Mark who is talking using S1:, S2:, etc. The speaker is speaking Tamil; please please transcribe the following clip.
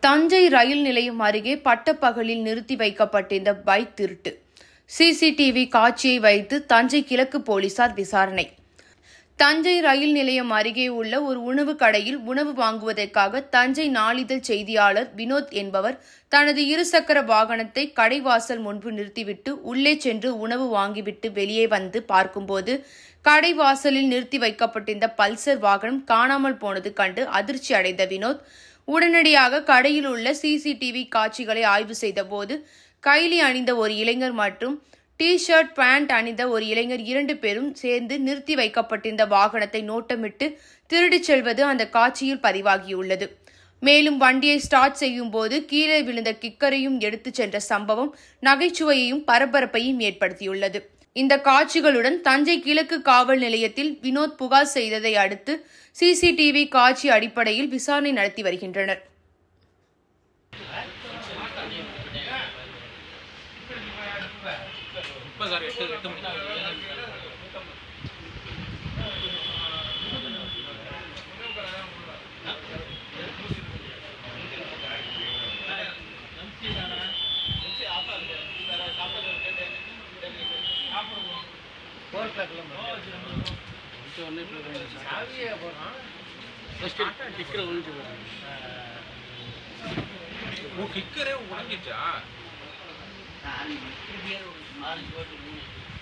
S1: தஞ்சை ரயில் நிலையம் அருகே பட்டப்பகலில் நிறுத்தி வைக்கப்பட்டிருந்த பைக் திருட்டு சிசிடிவி காட்சியை வைத்து தஞ்சை கிழக்கு போலீசார் விசாரணை தஞ்சை ரயில் நிலையம் அருகே உள்ள ஒரு உணவு கடையில் உணவு வாங்குவதற்காக தஞ்சை நாளிதழ் செய்தியாளர் வினோத் என்பவர் தனது இருசக்கர வாகனத்தை கடைவாசல் முன்பு நிறுத்திவிட்டு உள்ளே சென்று உணவு வாங்கிவிட்டு வெளியே வந்து பார்க்கும்போது கடைவாசலில் நிறுத்தி வைக்கப்பட்டிருந்த பல்சர் வாகனம் காணாமல் போனது கண்டு அதிர்ச்சி அடைந்த வினோத் உடனடியாக கடையில் உள்ள சிசிடிவி காட்சிகளை ஆய்வு செய்தபோது கைலி அணிந்த ஒரு இளைஞர் மற்றும் டி ஷர்ட் பேண்ட் அணிந்த ஒரு இளைஞர் இரண்டு பேரும் சேர்ந்து நிறுத்தி வைக்கப்பட்டிருந்த வாகனத்தை நோட்டமிட்டு திருடிச் செல்வது அந்த காட்சியில் பதிவாகியுள்ளது மேலும் வண்டியை ஸ்டார்ட் செய்யும் போது கீழே விழுந்த கிக்கரையும் எடுத்துச் சென்ற சம்பவம் நகைச்சுவையையும் பரபரப்பையும் ஏற்படுத்தியுள்ளது இந்த காட்சிகளுடன் தஞ்சை கிழக்கு காவல் நிலையத்தில் வினோத் புகார் செய்ததை அடுத்து சிசிடிவி காட்சி அடிப்படையில் விசாரணை நடத்தி வருகின்றனர்
S2: இப்போ சார் எட்டு எட்டு மணி ஓ கிக்கரே உடஞ்சிச்சா